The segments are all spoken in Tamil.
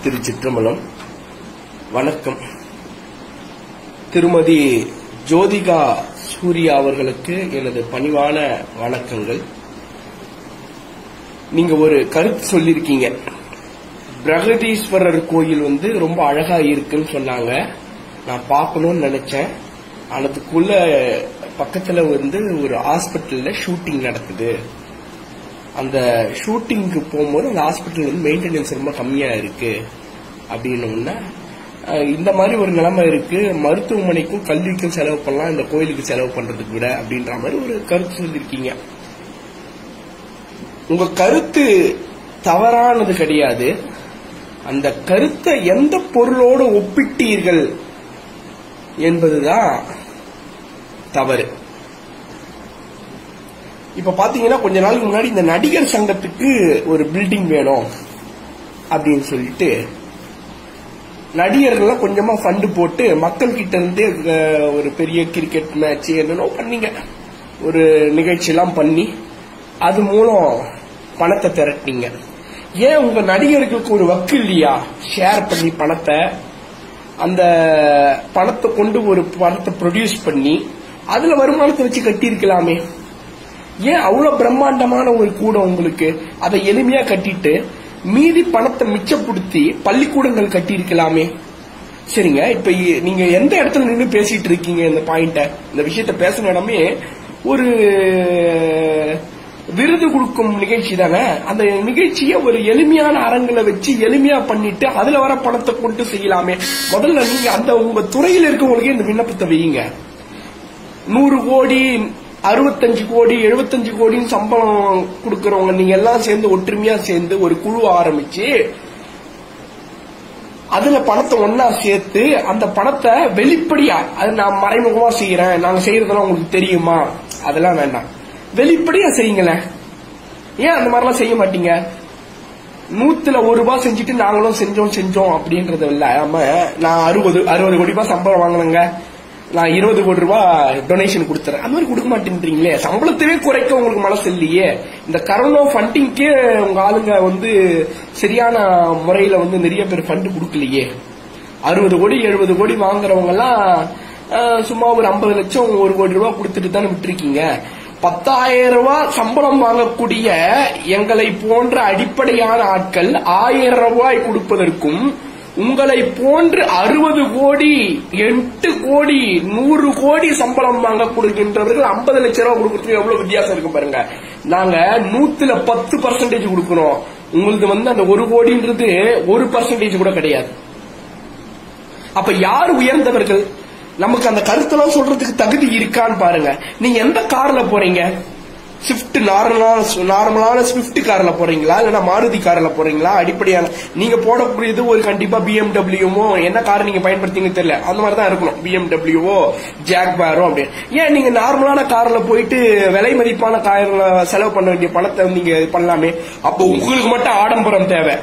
திருச்சிற்றம்பலம் வணக்கம் திருமதி ஜோதிகா சூர்யா அவர்களுக்கு எனது பணிவான வணக்கங்கள் நீங்க ஒரு கருத்து சொல்லியிருக்கீங்க பிரகதீஸ்வரர் கோயில் வந்து ரொம்ப அழகா இருக்குன்னு சொன்னாங்க நான் பார்க்கணும்னு நினைச்சேன் அதுக்குள்ள பக்கத்துல வந்து ஒரு ஹாஸ்பிட்டல்ல ஷூட்டிங் நடக்குது அந்த ஷூட்டிங்க்கு போகும்போது அந்த ஹாஸ்பிட்டல் வந்து மெயின்டெனன்ஸ் ரொம்ப கம்மியா இருக்கு அப்படின்னு இந்த மாதிரி ஒரு நிலைமை இருக்கு மருத்துவமனைக்கும் கல்விக்கும் செலவு பண்ணலாம் இந்த கோயிலுக்கு செலவு பண்றதுக்கு விட அப்படின்ற மாதிரி ஒரு கருத்து சொல்லியிருக்கீங்க உங்க கருத்து தவறானது கிடையாது அந்த கருத்தை எந்த பொருளோடு ஒப்பிட்டீர்கள் என்பதுதான் தவறு இப்ப பாத்தீங்கன்னா கொஞ்ச நாளுக்கு முன்னாடி இந்த நடிகர் சங்கத்துக்கு ஒரு பில்டிங் வேணும் அப்படின்னு சொல்லிட்டு நடிகர்கள்லாம் கொஞ்சமா ஃபண்டு போட்டு மக்கள் கிட்ட இருந்து அஹ், ஒரு பெரிய கிரிக்கெட் மேட்ச் என்னென்னோ பண்ணீங்க ஒரு நிகழ்ச்சி எல்லாம் பண்ணி அது மூலம் பணத்தை திரட்டினீங்க ஏன் உங்க நடிகர்களுக்கு ஒரு வக்கு இல்லையா ஷேர் பண்ணி பணத்தை அந்த பணத்தை கொண்டு ஒரு பணத்தை ப்ரொடியூஸ் பண்ணி அதுல வருமானத்தை வச்சு கட்டியிருக்கலாமே ஏன் அவ்வளவு பிரம்மாண்டமான ஒரு கூடம் உங்களுக்கு அதை எளிமையா கட்டிட்டு மீதி பணத்தை மிச்சப்படுத்தி பள்ளிக்கூடங்கள் கட்டியிருக்கலாமே சரிங்க இப்ப இ- நீங்க எந்த இடத்துல நின்று பேசிட்டு இருக்கீங்க இந்த பாயிண்ட இந்த விஷயத்த பேசின இடமே ஒரு விருது கொடுக்கும் நிகழ்ச்சி தானே அந்த நிகழ்ச்சியை ஒரு எளிமையான அரங்குல வச்சு எளிமையா பண்ணிட்டு அதுல வர பணத்தை கொண்டு செய்யலாமே முதல்ல நீங்க அந்த உங்க துறையில் இருக்கவங்களுக்கே இந்த விண்ணப்பத்தை வையுங்க நூறு கோடி அறுபத்தஞ்சு கோடி எழுபத்தஞ்சு கோடின்னு சம்பளம் கொடுக்கறவங்க நீங்க எல்லாம் சேர்ந்து ஒற்றுமையா சேர்ந்து ஒரு குழு ஆரம்பிச்சு அதுல பணத்தை ஒன்னா சேர்த்து அந்த பணத்தை வெளிப்படையா அது நான் மறைமுகமா செய்யறேன் நாங்க செய்யறதெல்லாம் உங்களுக்கு தெரியுமா அதெல்லாம் வேண்டாம் வெளிப்படையா செய்யுங்களேன் ஏன் அந்த மாதிரிலாம் செய்ய மாட்டீங்க நூத்துல ஒரு ரூபாய் செஞ்சுட்டு நாங்களும் செஞ்சோம் செஞ்சோம் அப்படின்றது இல்லாம நான் அறுபது அறுபது கோடி ரூபாய் சம்பளம் வாங்கினேங்க நான் இருபது கோடி ரூபாய் டொனேஷன் கொடுத்துறேன் அந்த மாதிரி கொடுக்க மாட்டேன்றீங்களே சம்பளத்தவே குறைக்க உங்களுக்கு மனசு இல்லையே இந்த கரோனா ஃபண்டிங்க்கே உங்க ஆளுங்க வந்து சரியான முறையில வந்து நிறைய பேர் ஃபண்டு கொடுக்கலையே அறுபது கோடி எழுபது கோடி வாங்குறவங்க எல்லாம் அஹ், சும்மா ஒரு ஐம்பது லட்சம் ஒரு கோடி ரூபாய் கொடுத்துட்டு தானே விட்டுருக்கீங்க பத்தாயிரம் ரூபாய் சம்பளம் வாங்கக்கூடிய எங்களை போன்ற அடிப்படையான ஆட்கள் ஆயிரம் ரூபாய் கொடுப்பதற்கும் உங்களை போன்று அறுபது கோடி எட்டு கோடி நூறு கோடி சம்பளம் வாங்க கொடுக்கின்றவர்கள் ஐம்பது லட்சம் ரூபாய் கொடுக்கறதுக்கு எவ்வளவு வித்தியாசம் இருக்கு பாருங்க நாங்க நூத்துல பத்து பர்சன்டேஜ் கொடுக்கிறோம் உங்களுக்கு வந்து அந்த ஒரு கோடின்றது ஒரு பர்சன்டேஜ் கூட கிடையாது அப்ப யார் உயர்ந்தவர்கள் நமக்கு அந்த கருத்தெல்லாம் சொல்றதுக்கு தகுதி இருக்கான்னு பாருங்க நீங்க எந்த கார்ல போறீங்க ஸ்விஃப்ட் நார்மலான நார்மலான ஸ்விஃப்ட் கார்ல போறீங்களா இல்லைன்னா மாருதி கார்ல போறீங்களா அடிப்படையான நீங்க போடக்கூடியது ஒரு கண்டிப்பா பிஎம்டபிள்யூமோ என்ன கார் நீங்க பயன்படுத்தீங்கன்னு தெரியல அந்த மாதிரி தான் இருக்கணும் பிஎம்டபிள்யூவோ ஜாக்பாரோ அப்படின்னு ஏன் நீங்க நார்மலான கார்ல போயிட்டு விலை மதிப்பான கார்ல செலவு பண்ண வேண்டிய பணத்தை நீங்க பண்ணலாமே அப்போ உங்களுக்கு மட்டும் ஆடம்பரம் தேவை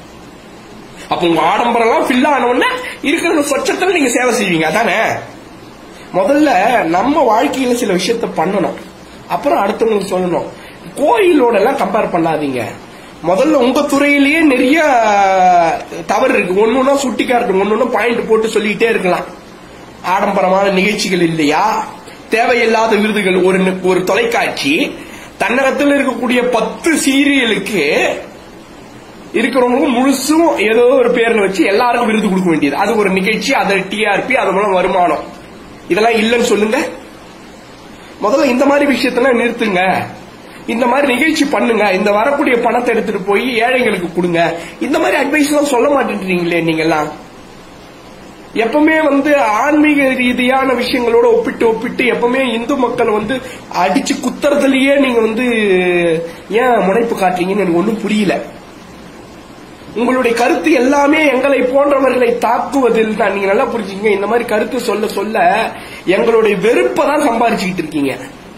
அப்ப உங்க ஆடம்பரம் எல்லாம் ஃபில் ஆன உடனே இருக்கிற சொச்சத்துல நீங்க சேவை செய்வீங்க அதானே முதல்ல நம்ம வாழ்க்கையில சில விஷயத்த பண்ணணும் அப்புறம் அடுத்தவங்களுக்கு சொல்லணும் கோயிலோட எல்லாம் கம்பேர் பண்ணாதீங்க முதல்ல உங்க துறையிலேயே நிறைய தவறு இருக்கு ஒன்னொன்னா சுட்டி காட்டணும் ஒன்னொன்னு பாயிண்ட் போட்டு சொல்லிக்கிட்டே இருக்கலாம் ஆடம்பரமான நிகழ்ச்சிகள் இல்லையா தேவையில்லாத விருதுகள் ஒரு ஒரு தொலைக்காட்சி தன்னகத்தில் இருக்கக்கூடிய பத்து சீரியலுக்கு இருக்கிறவங்க முழுசும் ஏதோ ஒரு பேர்ல வச்சு எல்லாருக்கும் விருது கொடுக்க வேண்டியது அது ஒரு நிகழ்ச்சி அது டிஆர்பி அது மூலம் வருமானம் இதெல்லாம் இல்லைன்னு சொல்லுங்க முதல்ல இந்த மாதிரி விஷயத்தெல்லாம் நிறுத்துங்க இந்த மாதிரி நிகழ்ச்சி பண்ணுங்க இந்த வரக்கூடிய பணத்தை எடுத்துட்டு போய் ஏழைங்களுக்கு கொடுங்க இந்த மாதிரி அட்வைஸ் எல்லாம் சொல்ல மாட்டேன்றீங்களே நீங்க எல்லாம் எப்பவுமே வந்து ஆன்மீக ரீதியான விஷயங்களோட ஒப்பிட்டு ஒப்பிட்டு எப்பவுமே இந்து மக்கள் வந்து அடிச்சு குத்துறதுலயே நீங்க வந்து ஏன் முனைப்பு காட்டுறீங்கன்னு எனக்கு ஒன்றும் புரியல உங்களுடைய கருத்து எல்லாமே எங்களை போன்றவர்களை தாக்குவதில் தான் நீங்க நல்லா புரிஞ்சுங்க இந்த மாதிரி கருத்து சொல்ல சொல்ல எங்களுடைய வெறுப்பை தான் சம்பாரிச்சுக்கிட்டு இருக்கீங்க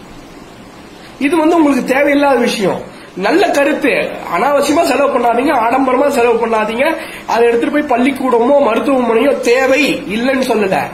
இது வந்து உங்களுக்கு தேவையில்லாத விஷயம் நல்ல கருத்து அனாவசியமா செலவு பண்ணாதீங்க ஆடம்பரமா செலவு பண்ணாதீங்க அதை எடுத்துட்டு போய் பள்ளிக்கூடமோ மருத்துவமனையோ தேவை இல்லைன்னு சொல்லல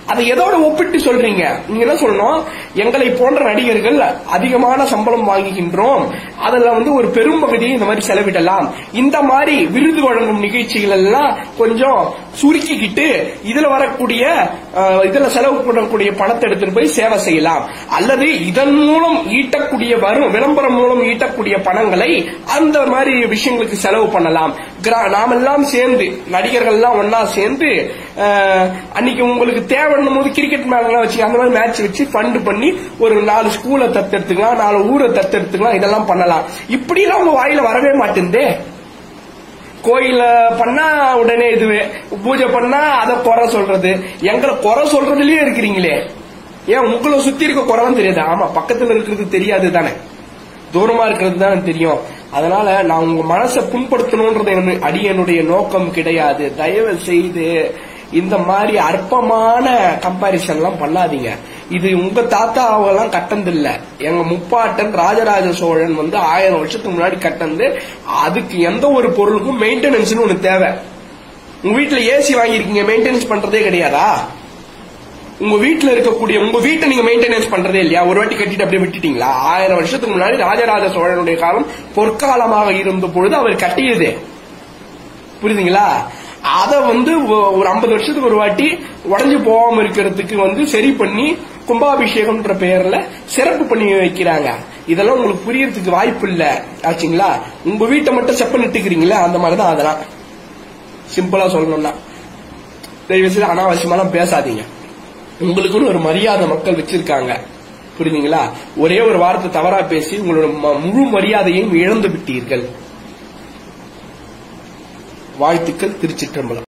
அதை எதோட ஒப்பிட்டு சொல்றீங்க நீங்க என்ன சொல்லணும் எங்களை போன்ற நடிகர்கள் அதிகமான சம்பளம் வாங்குகின்றோம் அதுல வந்து ஒரு பெரும் பகுதியை இந்த மாதிரி செலவிடலாம் இந்த மாதிரி விருது வழங்கும் நிகழ்ச்சிகள் எல்லாம் கொஞ்சம் சுருக்கிக்கிட்டு இதுல வரக்கூடிய அஹ், இதுல செலவு பண்ணக்கூடிய பணத்தை எடுத்துட்டு போய் சேவை செய்யலாம் அல்லது இதன் மூலம் ஈட்டக்கூடிய வரும் விளம்பரம் மூலம் ஈட்டக்கூடிய பணங்களை அந்த மாதிரி விஷயங்களுக்கு செலவு பண்ணலாம் கிரா- நாமெல்லாம் சேர்ந்து நடிகர்கள் எல்லாம் ஒன்னா சேர்ந்து அஹ், அன்னைக்கு உங்களுக்கு தேவைன்னும் போது கிரிக்கெட் மேலாம் வச்சு அந்த மாதிரி மேட்ச் வச்சு ஃபண்ட் பண்ணி ஒரு நாலு ஸ்கூலை தத்தெடுத்துக்கலாம் நாலு ஊரை தத்தெடுத்துக்கலாம் இதெல்லாம் பண்ணலாம் இப்படிலாம் உங்க வாயில வரவே மாட்டேங்குதே கோயில பண்ணா உடனே இதுவே பூஜை பண்ணா அத குறை சொல்றது எங்களை குறை சொல்றதுலயே இருக்கிறீங்களே ஏன் உங்களை சுத்தி இருக்க குறைதான் தெரியாது ஆமா பக்கத்துல இருக்கிறது தெரியாது தானே தூரமா இருக்கிறது தானே தெரியும் அதனால நான் உங்க மனசை புண்படுத்தணும்ன்றது என்ன- அடியனுடைய நோக்கம் கிடையாது தயவு செய்து இந்த மாதிரி அற்பமான கம்பாரிசன் எல்லாம் பண்ணாதீங்க இது உங்க தாத்தா அவெல்லாம் கட்டந்து இல்ல எங்க முப்பாட்டன் ராஜராஜ சோழன் வந்து ஆயிரம் வருஷத்துக்கு முன்னாடி கட்டந்து அதுக்கு எந்த ஒரு பொருளுக்கும் மெயின்டெனன்ஸ் ஒண்ணு தேவை உங்க வீட்டுல ஏசி வாங்கியிருக்கீங்க மெயின்டெனன்ஸ் பண்றதே கிடையாதா உங்க வீட்டுல இருக்கக்கூடிய உங்க வீட்டை நீங்க மெயின்டெனன்ஸ் பண்றதே இல்லையா ஒரு வாட்டி கட்டிட்டு அப்படியே விட்டுட்டீங்களா ஆயிரம் வருஷத்துக்கு முன்னாடி ராஜராஜ சோழனுடைய காலம் பொற்காலமாக இருந்த பொழுது அவர் கட்டியது புரியுதுங்களா அத வந்து ஒ- ஒரு ஐம்பது வருஷத்துக்கு ஒரு வாட்டி உடஞ்சு போகாம இருக்கிறதுக்கு வந்து சரி பண்ணி கும்பாபிஷேகம்ன்ற பெயர்ல சிறப்பு பண்ணி வைக்கிறாங்க இதெல்லாம் உங்களுக்கு புரியறதுக்கு வாய்ப்பு இல்ல ஆச்சுங்களா உங்க வீட்டை மட்டும் செப்ப நிட்டுக்கிறீங்களா அந்த மாதிரிதான் அதெல்லாம் சிம்பிளா சொல்லணும்னா தயவு செய்து அனாவசியமாலாம் பேசாதீங்க உங்களுக்குன்னு ஒரு மரியாதை மக்கள் வச்சிருக்காங்க புரியுதுங்களா ஒரே ஒரு வார்த்தை தவறா பேசி உங்களோட ம- முழு மரியாதையும் இழந்து விட்டீர்கள் வாழ்த்துக்கள் திருச்சிற்றம்பலம்